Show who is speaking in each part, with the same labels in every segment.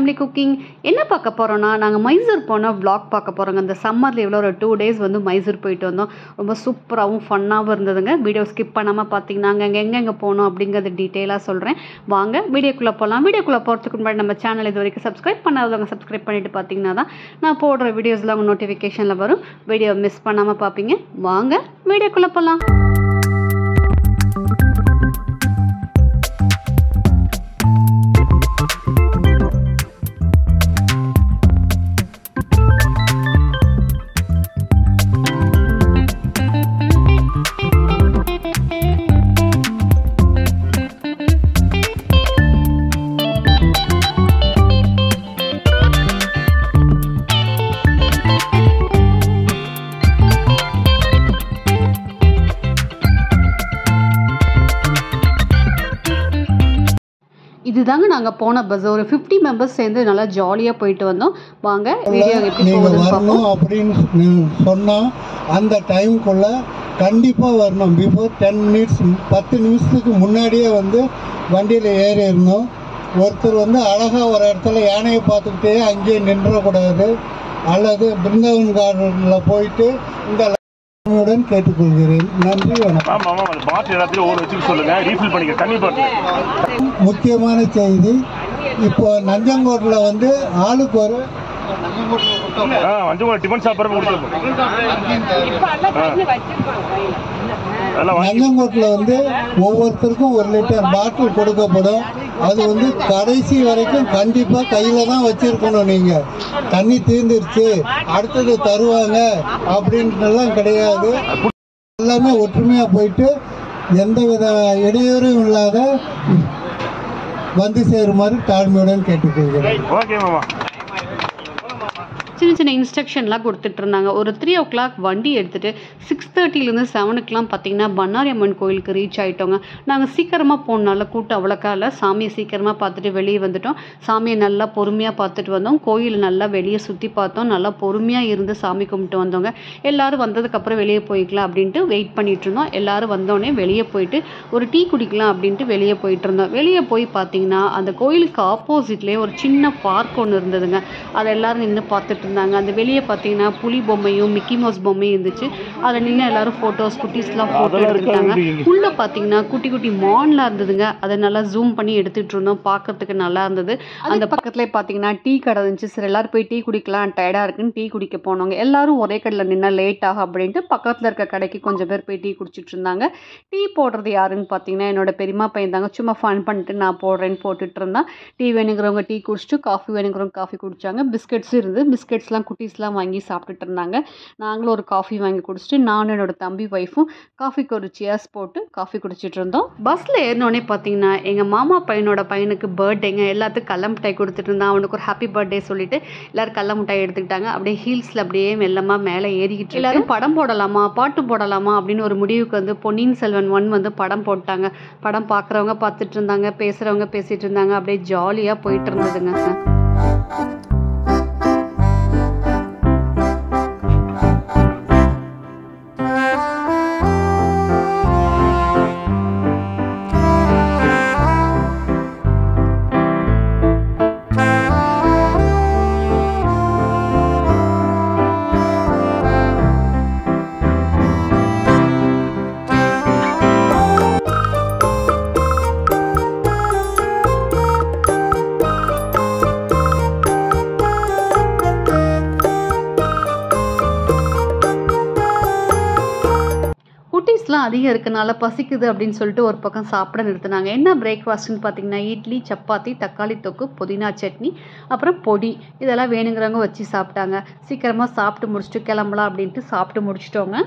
Speaker 1: Family cooking என்ன பார்க்க போகிறோன்னா நாங்கள் மைசூர் போனால் vlog பார்க்க போகிறோங்க இந்த சம்மர் லீவில் ஒரு டூ டேஸ் வந்து மைசூர் போயிட்டு வந்தோம் ரொம்ப சூப்பராகவும் ஃபன்னாகவும் இருந்ததுங்க வீடியோ ஸ்கிப் பண்ணாமல் பார்த்தீங்கன்னா அங்கே எங்கெங்கே போனோம் அப்படிங்கிறது டீட்டெயிலாக சொல்கிறேன் வாங்க வீடியோக்குள்ளே போகலாம் வீடியோக்குள்ளே போகிறதுக்கு முன்னாடி நம்ம சேனல் இது வரைக்கும் சப்ஸ்கிரைப் பண்ணாதவங்க சப்ஸ்கிரைப் பண்ணிட்டு பார்த்தீங்கன்னா தான் நான் போடுற வீடியோஸில் உங்கள் நோட்டிஃபிகேஷனில் வரும் வீடியோ மிஸ் பண்ணாமல் பார்ப்பீங்க வாங்க வீடியோக்குள்ளே போகலாம் இதுதாங்க நாங்கள் போன பஸ் ஒரு ஃபிஃப்டி மெம்பர்ஸ் சேர்ந்து நல்லா ஜாலியாக போயிட்டு வந்தோம் வாங்க வீடியோ எப்படி
Speaker 2: நீங்க
Speaker 1: போகுதுன்னு பார்ப்போம்
Speaker 2: வரணும் அப்படின்னு நீ- சொன்னா அந்த டைம்குள்ள கண்டிப்பா வரணும் பிஃபோர் டென் மினிட்ஸ் பத்து நிமிஷத்துக்கு முன்னாடியே வந்து வண்டியில ஏறி இருந்தோம் ஒருத்தர் வந்து அழகா ஒரு இடத்துல யானையை பார்த்துக்கிட்டே அங்கேயே நின்றக்கூடாது அல்லது பிருந்தாவன் கார்டனில் போயிட்டு இந்த உடன் கேட்டுக்கொள்கிறேன் நன்றி வணக்கம்
Speaker 3: ஆமா ஆமா அந்த பாட்டில் எல்லாத்தையும் ஊற வச்சுக்க சொல்லுங்க ரீஃபில் பண்ணிக்க தண்ணி பாட்டில்
Speaker 2: முக்கியமான செய்தி இப்போ நஞ்சங்கோட்டில் வந்து ஆளுக்கு ஒரு
Speaker 3: ஆ அஞ்சு டிஃபன் சாப்பிட்றப்ப கொடுத்துருப்போம் அதெல்லாம் வாங்கி
Speaker 2: நஞ்சங்கோட்டில் வந்து ஒவ்வொருத்தருக்கும் ஒரு லிட்டர் பாட்டில் கொடுக்கப்படும் அது வந்து கடைசி வரைக்கும் கண்டிப்பாக கையில் தான் வச்சிருக்கணும் நீங்கள் தண்ணி தீர்ந்துருச்சு அடுத்தது தருவாங்க அப்படின்ட்டுலாம் கிடையாது எல்லாமே ஒற்றுமையாக போயிட்டு எந்தவித இடையூறும் இல்லாத வந்து சேருமாறு தாழ்மையுடன் கேட்டுக்கொள்கிறேன்
Speaker 3: ஓகே மாமா
Speaker 1: சின்ன சின்ன இன்ஸ்ட்ரக்ஷன்லாம் கொடுத்துட்டு இருந்தாங்க ஒரு த்ரீ ஓ கிளாக் வண்டி எடுத்துகிட்டு சிக்ஸ் தேர்ட்டிலேருந்து செவனுக்குலாம் பார்த்தீங்கன்னா பண்ணாரி அம்மன் கோயிலுக்கு ரீச் ஆகிட்டோங்க நாங்கள் சீக்கிரமாக போனனால கூட்டம் அவ்வளோக்கா இல்லை சாமியை சீக்கிரமாக பார்த்துட்டு வெளியே வந்துட்டோம் சாமியை நல்லா பொறுமையாக பார்த்துட்டு வந்தோம் கோயில் நல்லா வெளியே சுற்றி பார்த்தோம் நல்லா பொறுமையாக இருந்து சாமி கும்பிட்டு வந்தோங்க எல்லாரும் வந்ததுக்கப்புறம் வெளியே போய்க்கலாம் அப்படின்ட்டு வெயிட் பண்ணிட்டு இருந்தோம் எல்லாரும் வந்தோடனே வெளியே போயிட்டு ஒரு டீ குடிக்கலாம் அப்படின்ட்டு வெளியே போயிட்டு இருந்தோம் வெளியே போய் பார்த்தீங்கன்னா அந்த கோயிலுக்கு ஆப்போசிட்லேயே ஒரு சின்ன பார்க் ஒன்று இருந்ததுங்க அதை எல்லாரும் நின்று பார்த்துட்டு இருந்தாங்க அந்த வெளியே பார்த்தீங்கன்னா புலி பொம்மையும் மிக்கி மவுஸ் பொம்மையும் இருந்துச்சு அதில் நின்று எல்லாரும் ஃபோட்டோஸ் குட்டீஸ்லாம் ஃபோட்டோ
Speaker 3: அதெல்லாம்
Speaker 1: எடுத்துட்டாங்க
Speaker 3: இருக்காது.
Speaker 1: உள்ள பார்த்தீங்கன்னா குட்டி குட்டி மான்லாம் இருந்ததுங்க அதை நல்லா ஜூம் பண்ணி எடுத்துட்டு இருந்தோம் பார்க்கறதுக்கு நல்லா இருந்தது அந்த பக்கத்துலேயே பார்த்தீங்கன்னா டீ கடை இருந்துச்சு சரி எல்லாரும் போய் டீ குடிக்கலாம் டயர்டாக இருக்குன்னு டீ குடிக்க போனவங்க எல்லாரும் ஒரே கடையில் நின்னா லேட் ஆகும் அப்படின்ட்டு பக்கத்தில் இருக்க கடைக்கு கொஞ்சம் பேர் போய் டீ குடிச்சிட்டு இருந்தாங்க டீ போடுறது யாருன்னு பார்த்தீங்கன்னா என்னோட பெரியம்மா பையன் தாங்க சும்மா ஃபன் பண்ணிட்டு நான் போடுறேன்னு போட்டுட்டு இருந்தான் டீ வேணுங்கிறவங்க டீ குடிச்சிட்டு காஃபி வேணுங்கிறவங்க காஃபி குடிச்சாங்க பிஸ்கெட்ஸும் இருந்து பிஸ்கெட்ஸ்லாம் குட்டீஸ்லாம் வாங்கி சாப்பிட்டுட்டு இருந்தாங்க நாங்களும் ஒரு காஃபி வாங்கி குடிச்சிட்டு நானும் என்னோட தம்பி ஒய்ஃபும் காஃபிக்கு ஒரு சேர்ஸ் போட்டு காஃபி குடிச்சிட்டு இருந்தோம் பஸ்ஸில் ஏறினோடனே பார்த்தீங்கன்னா எங்கள் மாமா பையனோட பையனுக்கு பர்த்டேங்க எல்லாத்துக்கும் கடல மிட்டாய் கொடுத்துட்டு இருந்தான் அவனுக்கு ஒரு ஹாப்பி பர்த்டே சொல்லிட்டு எல்லாரும் கடல மிட்டாய் எடுத்துக்கிட்டாங்க அப்படியே ஹீல்ஸில் அப்படியே மெல்லமாக மேலே ஏறிக்கிட்டு எல்லாரும் படம் போடலாமா பாட்டு போடலாமா அப்படின்னு ஒரு முடிவுக்கு வந்து பொன்னியின் செல்வன் ஒன் வந்து படம் போட்டாங்க படம் பார்க்குறவங்க பார்த்துட்டு இருந்தாங்க பேசுகிறவங்க பேசிட்டு இருந்தாங்க அப்படியே ஜாலியாக போயிட்டு இருந்ததுங்க குட்டீஸ்லாம் அதிகம் இருக்கனால பசிக்குது அப்படின்னு சொல்லிட்டு ஒரு பக்கம் சாப்பிட நிறுத்தினாங்க என்ன பிரேக்ஃபாஸ்ட்னு பார்த்தீங்கன்னா இட்லி சப்பாத்தி தக்காளி தொக்கு புதினா சட்னி அப்புறம் பொடி இதெல்லாம் வேணுங்கிறவங்க வச்சு சாப்பிட்டாங்க சீக்கிரமாக சாப்பிட்டு முடிச்சுட்டு கிளம்பலாம் அப்படின்ட்டு சாப்பிட்டு முடிச்சிட்டோங்க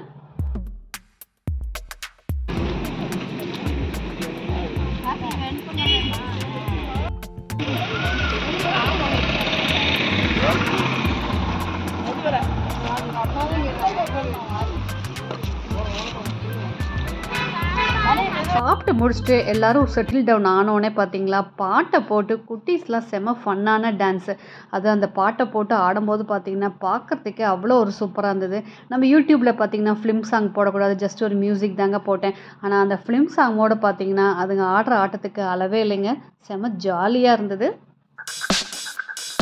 Speaker 1: சாப்பிட்டு முடிச்சுட்டு எல்லாரும் செட்டில் டவுன் ஆனோடனே பார்த்தீங்களா பாட்டை போட்டு குட்டீஸ்லாம் செம ஃபன்னான டான்ஸு அது அந்த பாட்டை போட்டு ஆடும்போது பார்த்தீங்கன்னா பார்க்கறதுக்கே அவ்வளோ ஒரு சூப்பராக இருந்தது நம்ம யூடியூப்பில் பார்த்தீங்கன்னா ஃபிலிம் சாங் போடக்கூடாது ஜஸ்ட் ஒரு மியூசிக் தாங்க போட்டேன் ஆனால் அந்த ஃபிலிம் சாங்கோட பார்த்தீங்கன்னா அதுங்க ஆடுற ஆட்டத்துக்கு அளவே இல்லைங்க செம ஜாலியாக இருந்தது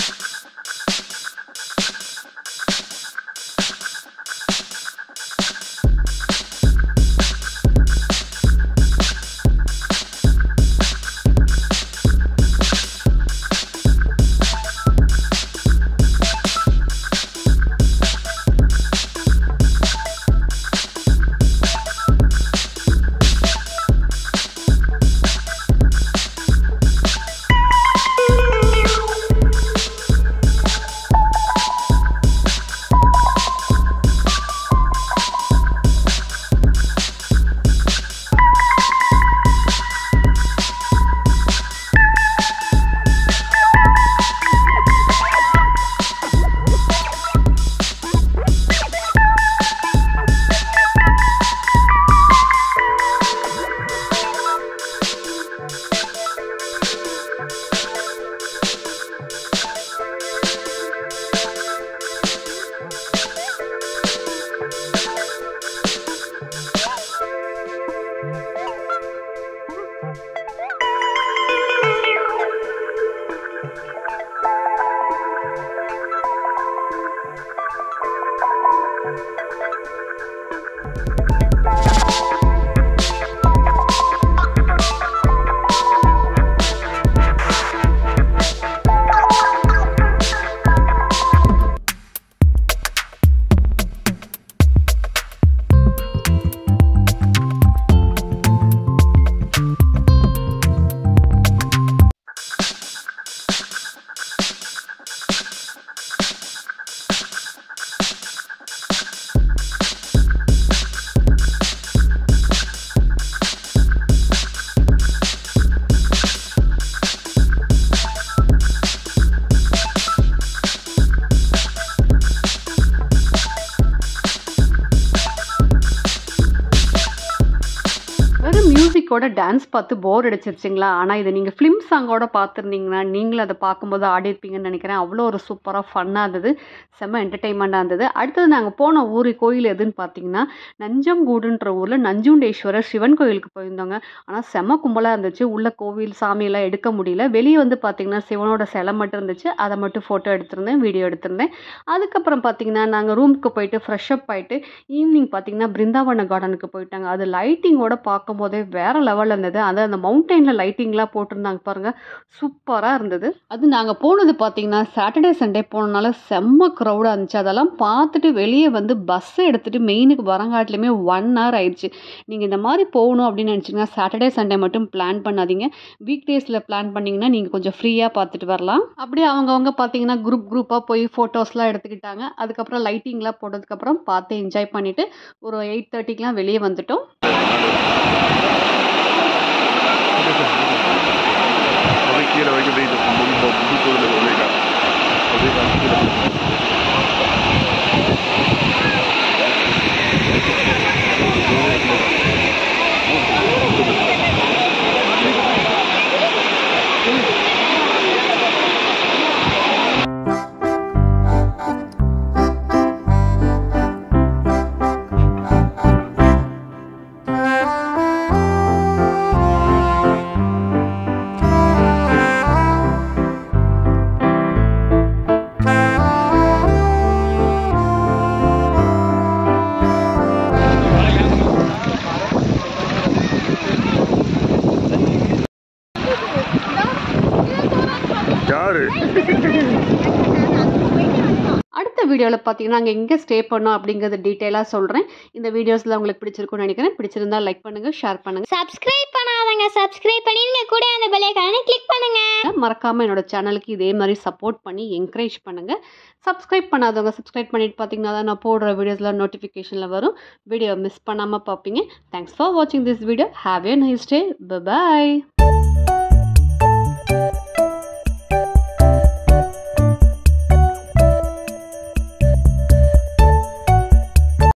Speaker 1: வெறும் மியூசிக்கோட டான்ஸ் பார்த்து போர் அடிச்சிருச்சிங்களா ஆனால் இதை நீங்கள் ஃபிலிம் சாங்கோட பார்த்துருந்தீங்கன்னா நீங்களும் அதை பார்க்கும்போது ஆடி இருப்பீங்கன்னு நினைக்கிறேன் அவ்வளோ ஒரு சூப்பராக ஃபன்னாக இருந்தது செம்ம என்டர்டைன்மெண்ட்டாக இருந்தது அடுத்தது நாங்கள் போன ஊர் கோயில் எதுன்னு பார்த்தீங்கன்னா நஞ்சங்கூடுன்ற ஊரில் நஞ்சுண்டேஸ்வரர் சிவன் கோயிலுக்கு போயிருந்தோங்க ஆனால் செம்ம கும்பலாக இருந்துச்சு உள்ள கோவில் சாமியெல்லாம் எடுக்க முடியல வெளியே வந்து பார்த்தீங்கன்னா சிவனோட சிலை மட்டும் இருந்துச்சு அதை மட்டும் ஃபோட்டோ எடுத்திருந்தேன் வீடியோ எடுத்திருந்தேன் அதுக்கப்புறம் பார்த்தீங்கன்னா நாங்கள் ரூமுக்கு போயிட்டு ஃப்ரெஷ் அப் ஆகிட்டு ஈவினிங் பார்த்தீங்கன்னா பிருந்தாவன கார்டனுக்கு போயிட்டாங்க அது லைட்டிங்கோட பார்க்கும்போதே வேற லெவலில் இருந்தது அது அந்த மவுண்டெயினில் லைட்டிங்லாம் போட்டிருந்தாங்க பாருங்க சூப்பராக இருந்தது அது நாங்கள் போனது பார்த்தீங்கன்னா சாட்டர்டே சண்டே போனனால செம்ம க்ரௌடாக இருந்துச்சு அதெல்லாம் பார்த்துட்டு வெளியே வந்து பஸ்ஸை எடுத்துகிட்டு மெயினுக்கு வரங்காட்டிலுமே ஒன் ஹவர் ஆயிடுச்சு நீங்கள் இந்த மாதிரி போகணும் அப்படின்னு நினச்சிங்கன்னா சாட்டர்டே சண்டே மட்டும் பிளான் பண்ணாதீங்க வீக் டேஸில் பிளான் பண்ணிங்கன்னா நீங்கள் கொஞ்சம் ஃப்ரீயாக பார்த்துட்டு வரலாம் அப்படியே அவங்கவுங்க பார்த்தீங்கன்னா குரூப் குரூப்பாக போய் ஃபோட்டோஸ்லாம் எடுத்துக்கிட்டாங்க அதுக்கப்புறம் லைட்டிங்லாம் போட்டதுக்கப்புறம் பார்த்து என்ஜாய் பண்ணிவிட்டு ஒரு எயிட் தேர்ட்டிக்கெலாம் வெளியே வந்துட்டோம்
Speaker 3: அப்படியே கீழே வைக்க முடியுது முன்பு முன்புல உதவிக்கா உதவிக்கா கீழே யாரு
Speaker 1: அடுத்த வீடியோவில் பார்த்தீங்கன்னா நாங்கள் எங்கே ஸ்டே பண்ணோம் அப்படிங்கிறது டீட்டெயிலாக சொல்கிறேன் இந்த வீடியோஸில் உங்களுக்கு பிடிச்சிருக்கும்னு நினைக்கிறேன் பிடிச்சிருந்தா லைக் பண்ணுங்கள் ஷேர் பண்ணுங்கள்
Speaker 4: சப்ஸ்கிரைப் பண்ணாதங்க சப்ஸ்கிரைப் பண்ணிருங்க கூட அந்த பெல் ஐகானை கிளிக் பண்ணுங்க
Speaker 1: மறக்காமல் என்னோட சேனலுக்கு இதே மாதிரி சப்போர்ட் பண்ணி என்கரேஜ் பண்ணுங்கள் சப்ஸ்கிரைப் பண்ணாதவங்க சப்ஸ்கிரைப் பண்ணிட்டு பார்த்தீங்கன்னா தான் நான் போடுற வீடியோஸில் நோட்டிஃபிகேஷனில் வரும் வீடியோ மிஸ் பண்ணாமல் பார்ப்பீங்க தேங்க்ஸ் ஃபார் வாட்சிங் this video have a nice day bye